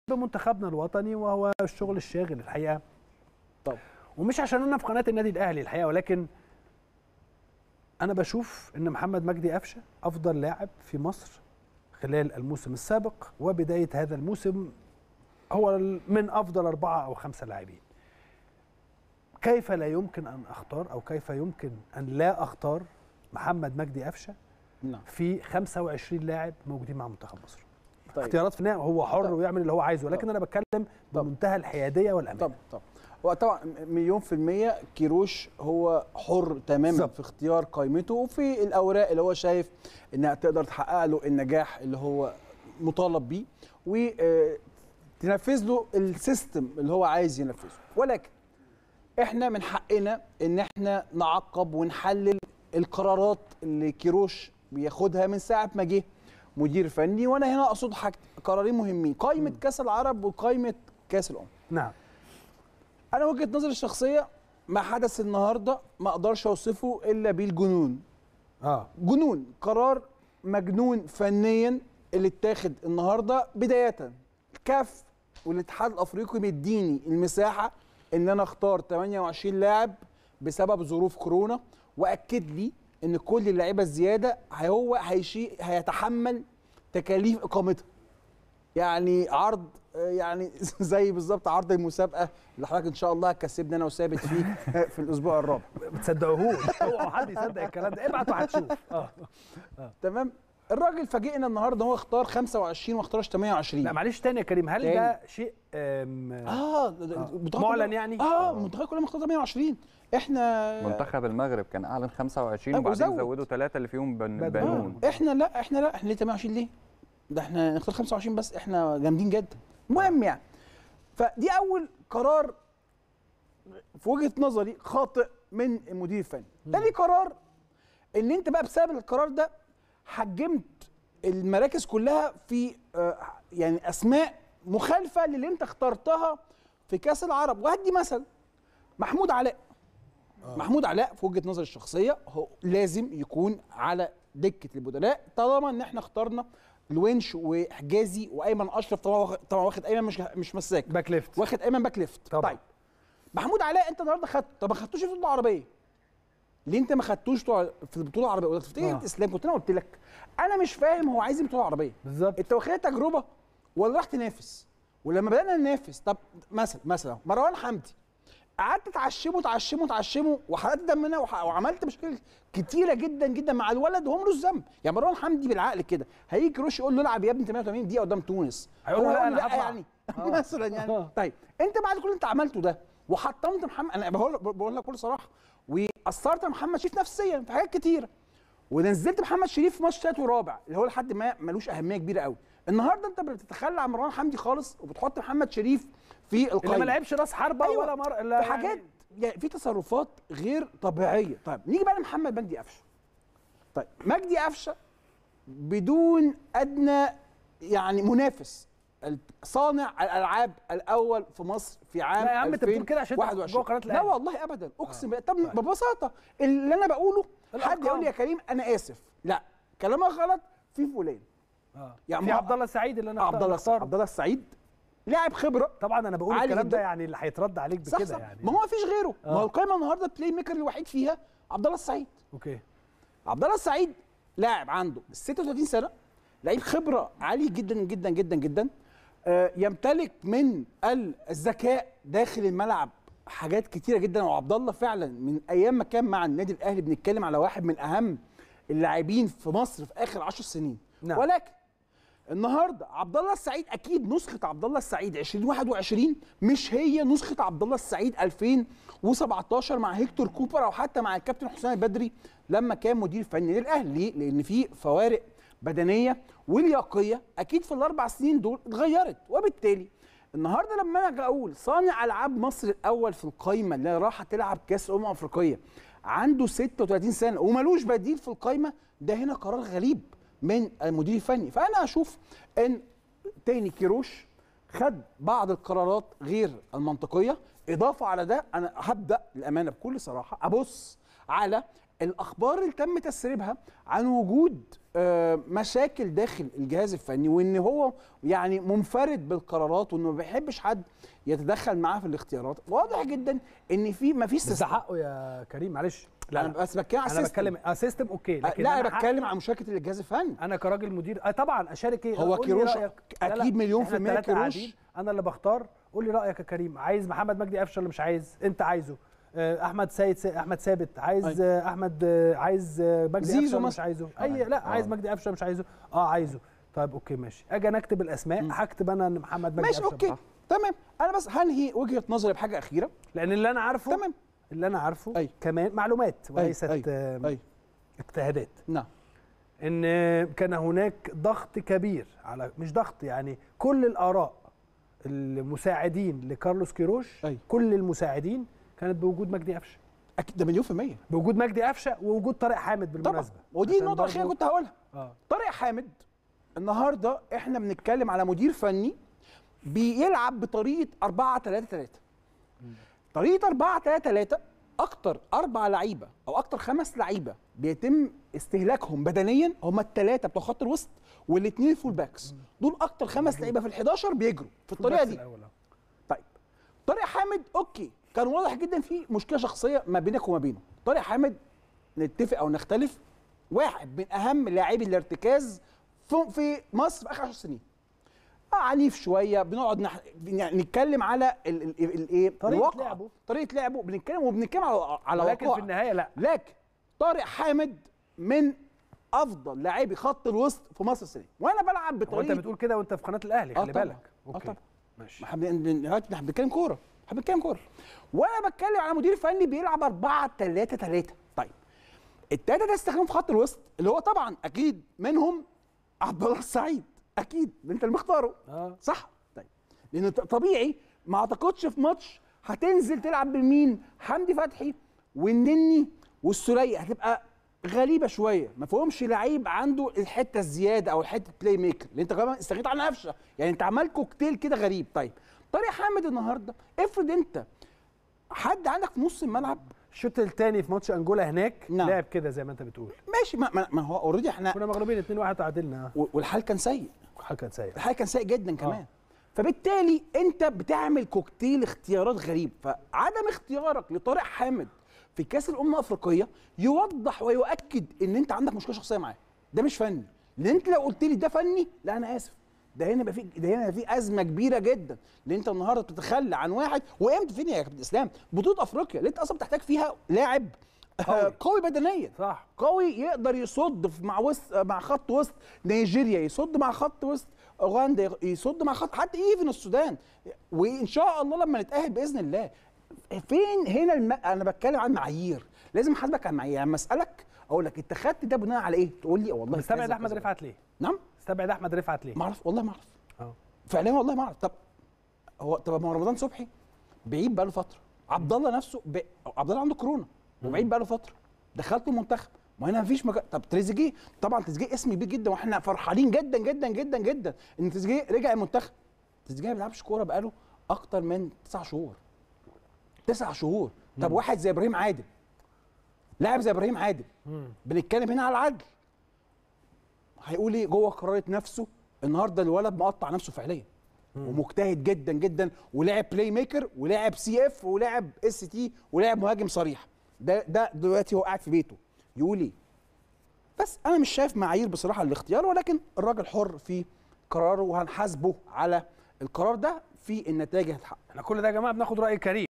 بمنتخبنا الوطني وهو الشغل الشاغل الحقيقه طب ومش عشان انا في قناه النادي الاهلي الحقيقه ولكن انا بشوف ان محمد مجدي قفشه افضل لاعب في مصر خلال الموسم السابق وبدايه هذا الموسم هو من افضل اربعه او خمسه لاعبين كيف لا يمكن ان اختار او كيف يمكن ان لا اختار محمد مجدي قفشه نعم في 25 لاعب موجودين مع منتخب مصر طيب اختيارات في النهايه هو حر طب. ويعمل اللي هو عايزه ولكن طب. انا بتكلم طب. بمنتهى الحياديه والامانه طب طب هو طبعا مليون في المية كيروش هو حر تماما بالظبط. في اختيار قائمته وفي الأوراق اللي هو شايف إنها تقدر تحقق له النجاح اللي هو مطالب بيه وتنفذ له السيستم اللي هو عايز ينفذه ولكن احنا من حقنا ان احنا نعقب ونحلل القرارات اللي كيروش بياخدها من ساعه ما جه مدير فني وانا هنا اقصد حاجة قرارين مهمين قائمه كاس العرب وقائمه كاس الامم نعم انا وجهه نظري الشخصيه ما حدث النهارده ما اقدرش اوصفه الا بالجنون اه جنون قرار مجنون فنيا اللي اتاخد النهارده بدايه الكاف والاتحاد الافريقي مديني المساحه ان انا اختار 28 لاعب بسبب ظروف كورونا واكد لي ان كل اللعيبه الزياده هو هيشي هيتحمل تكاليف اقامتها يعني عرض آه، يعني زي بالظبط عرض المسابقه اللي حضرتك ان شاء الله هتكسبني انا وثابت فيه في الاسبوع الرابع ما تصدقوهوش اوعوا حد يصدق الكلام ده ابعت وهتشوف اه تمام الراجل فاجئنا النهارده هو اختار 25 وما اختارش 28 لا معلش تاني يا كريم هل تاني. ده شيء آم، اه ده- ده- آه. المنتخب معلن كله- يعني؟ اه المنتخب كله مختار 28 احنا منتخب المغرب كان اعلن 25 أيوة، وبعدين وزود. زودوا ثلاثه اللي فيهم بن بدون. بنون احنا لا احنا لا احنا ليه 28 ليه؟ ده احنا نختار 25 بس احنا جامدين جدا المهم يعني فدي اول قرار في وجهه نظري خاطئ من المدير الفني تاني قرار ان انت بقى بسبب القرار ده حجمت المراكز كلها في آه، يعني اسماء مخالفه للي انت اخترتها في كاس العرب وهدي مثل محمود علاء محمود علاء في وجهه نظري الشخصيه هو لازم يكون على دكه البدلاء طالما ان احنا اخترنا الونش وحجازي وايمن اشرف طبعا واخد طبعا واخد ايمن مش مش مساك باك ليفت واخد ايمن باك ليفت طبعا. طيب محمود علاء انت النهارده خدته طب ما خدتوش في البطوله العربيه ليه انت ما خدتوش بتوع- في البطوله العربيه ولا تفتكر آه. انت اسلام كنت انا قلت لك انا مش فاهم هو عايز ايه بطوله عربيه بالظبط انت واخدها تجربه ولا راح تنافس ولما بدانا ننافس طب مثلا مثلا مروان حمدي قعدت تعشمه تعشمه تعشمه وحرقت دمنا وح- وعملت مشاكل كتيره جدا جدا مع الولد وهو ملوش ذنب يعني مروان حمدي بالعقل كده هيجي كروش يقول له العب يا ابني 88 دقيقه قدام تونس هيقول له هو لا، يقول أنا هطلع. يعني مثلا يعني طيب انت بعد كل اللي انت عملته ده وحطمت محمد انا بقول بقول لك بكل صراحه واثرت على محمد شريف نفسيا في حاجات كتيره ونزلت محمد شريف في ماتش تالت ورابع اللي هو لحد ما ملوش اهميه كبيره قوي النهارده انت بتتخلى عن مروان حمدي خالص وبتحط محمد شريف في اللي القائمه ما لعبش راس حربه أيوة. ولا مر لا في حاجات يعني في تصرفات غير طبيعيه طيب نيجي بقى لمحمد مجدي قفشه طيب مجدي قفشه بدون ادنى يعني منافس صانع الالعاب الاول في مصر في عام لا يا عم، أنت بتقول كده عشان أنت 2021. جوه قناة لا الأهلي. والله ابدا اقسم بالله طب ببساطه اللي انا بقوله حد الأرقام. يقول لي يا كريم انا اسف لا كلامك غلط في فلان آه. يعني في ما- عبد الله السعيد اللي انا عبد الله اختاره. عبد الله السعيد لاعب خبره طبعا انا بقول عالي الكلام جدا. ده يعني اللي هيترد عليك صح بكده صح يعني ما هو مفيش غيره ما هو آه. القائمه النهارده البلاي ميكر الوحيد فيها عبد الله السعيد اوكي عبد الله السعيد لاعب عنده 36 سنه لعيب خبره عالي جدا جدا جدا جدا آه، يمتلك من الذكاء داخل الملعب حاجات كتيره جدا وعبد الله فعلا من ايام ما كان مع النادي الاهلي بنتكلم على واحد من اهم اللاعبين في مصر في اخر 10 سنين نعم. ولكن النهارده عبد الله السعيد اكيد نسخه عبد الله السعيد 2021 مش هي نسخه عبد الله السعيد 2017 مع هيكتور كوبر او حتى مع الكابتن حسام البدري لما كان مدير فني للاهلي ليه؟ لان في فوارق بدنيه ولياقيه اكيد في الاربع سنين دول اتغيرت وبالتالي النهارده لما انا اجي اقول صانع العاب مصر الاول في القايمه اللي راح تلعب كاس امم افريقيه عنده 36 سنه وملوش بديل في القايمه ده هنا قرار غريب من المدير الفني فانا اشوف ان تاني كيروش خد بعض القرارات غير المنطقيه اضافه على ده انا هبدا للامانه بكل صراحه ابص على الاخبار اللي تم تسريبها عن وجود آه، مشاكل داخل الجهاز الفني وان هو يعني منفرد بالقرارات وانه ما بيحبش حد يتدخل معاه في الاختيارات واضح جدا ان في ما فيش بس ده حقه يا كريم معلش لا انا بس بتكلم على انا السيستم. بتكلم اه سيستم اوكي آه، لكن لا انا حق- بتكلم على مشاركه الجهاز الفني انا كراجل مدير اه طبعا اشارك ايه هو قول لي كيروش رأيك. لا، لا، أكيد مليون إحنا في المية التلاتة كيروش. قاعدين، انا اللي بختار قول لي رايك يا كريم عايز محمد مجدي قفشه اللي مش عايز انت عايزه آه، احمد سيد سي... احمد ثابت عايز آه، احمد آه، عايز آه، مجدي زيزو قفشه مش مثلا. عايزه اي لا عايز مجدي قفشه مش عايزه اه عايزه طيب اوكي ماشي اجي انا اكتب الاسماء هكتب انا ان محمد مجدي ماشي قفشه اوكي تمام انا بس هنهي وجهه نظري بحاجه اخيره لان اللي انا عارفه تمام اللي انا عارفه أي. كمان معلومات وليست أي. آه، اي اجتهادات نعم ان كان هناك ضغط كبير على مش ضغط يعني كل الاراء المساعدين لكارلوس كيروش أي. كل المساعدين كانت بوجود مجدي قفشه اكيد ده مليون في الميه بوجود مجدي قفشه ووجود طارق حامد طبعا بالمناسبه ودي عشان النقطه الاخيره برضو- كنت هقولها اه طارق حامد النهارده احنا بنتكلم على مدير فني بيلعب بطريقه 4 3 3 طريقه 4 3 3 اكتر اربع لعيبه او اكتر خمس لعيبه بيتم استهلاكهم بدنيا هم الثلاثه بتوع خط الوسط والاثنين الفول باكس دول اكتر خمس لعيبه في ال11 بيجروا في الطريقه بس دي الأول أهو. طيب طارق حامد اوكي كان واضح جدا في مشكله شخصيه ما بينك وما بينه طارق حامد نتفق او نختلف واحد من اهم لاعبي الارتكاز في- في مصر في اخر 10 سنين آه، عنيف شويه بنقعد نح... يعني نتكلم على ال- ال- ال- الايه طريقة الواقع. لعبه. طريقه لعبه بنتكلم وبنتكلم على على ولكن واقع في النهايه لا لكن طارق حامد من افضل لاعبي خط الوسط في مصر السنه وانا بلعب هو بطريقه انت بتقول كده وانت في قناه الاهلي آه خلي طبعاً. بالك آه اوكي طبعاً. ماشي احنا بن- بن- دلوقتي احنا بنتكلم كوره احنا بنتكلم كوره وانا بتكلم على مدير فني بيلعب 4 3 3 طيب التلاته ده استخدمهم في خط الوسط اللي هو طبعا اكيد منهم عبد الله السعيد اكيد انت اللي مختاره اه صح طيب لان ط- طبيعي ما اعتقدش في ماتش هتنزل تلعب بمين حمدي فتحي والنني والسوليه هتبقى غريبه شويه ما فيهمش لعيب عنده الحته الزياده او الحته بلاي ميكر اللي انت كمان استغنيت عن قفشه يعني انت عملت كوكتيل كده غريب طيب طارق حامد النهارده افرض انت حد عندك في نص الملعب الشوط الثاني في ماتش انجولا هناك نعم. لعب كده زي ما انت بتقول ماشي ما, ما, ما هو اوريدي احنا كنا مغلوبين 2 1 تعادلنا و- والحال كان سيء حاجه كانت سيئه الحال كان سيء جدا كمان فبالتالي انت بتعمل كوكتيل اختيارات غريب فعدم اختيارك لطارق حامد في كاس الامم الافريقيه يوضح ويؤكد ان انت عندك مشكله شخصيه معاه ده مش فني لان انت لو قلت لي ده فني لا انا اسف ده هنا يبقى في ده هنا في ازمه كبيره جدا لان انت النهارده بتتخلى عن واحد وامتى فين يا كابتن اسلام بطوله افريقيا اللي انت اصلا بتحتاج فيها لاعب قوي. قوي بدنيا صح قوي يقدر يصد في- مع وسط مع خط وسط نيجيريا يصد مع خط وسط اوغندا يصد مع خط حتى ايفن السودان وان شاء الله لما نتاهل باذن الله فين هنا الم... انا بتكلم عن معايير لازم احاسبك على معايير لما اسالك اقول لك انت خدت ده بناء على ايه تقول لي والله مستبعد كذا احمد كذا. رفعت ليه نعم استبعد احمد رفعت ليه ما اعرف والله ما اعرف اه فعليا والله ما اعرف طب هو طب ما هو رمضان صبحي بعيد بقاله فتره عبد الله نفسه ب... عبد الله عنده كورونا وبعيد بقاله فتره دخلته المنتخب ما هنا مفيش مكان طب تريزيجيه طبعا تريزيجيه اسم كبير جدا واحنا فرحانين جدا جدا جدا جدا ان تريزيجيه رجع المنتخب تريزيجيه ما بيلعبش كوره بقاله اكتر من تسع شهور تسع شهور طب واحد زي ابراهيم عادل لاعب زي ابراهيم عادل بنتكلم هنا على العدل هيقول ايه جوه قرارة نفسه النهارده الولد مقطع نفسه فعليا ومجتهد جدا جدا ولاعب بلاي ميكر ولاعب سي اف ولاعب اس تي ولاعب مهاجم صريح ده ده دلوقتي هو قاعد في بيته يقول ايه بس انا مش شايف معايير بصراحه للاختيار ولكن الراجل حر في قراره وهنحاسبه على القرار ده في النتائج اللي هتتحقق احنا كل ده يا جماعه بناخد راي كريم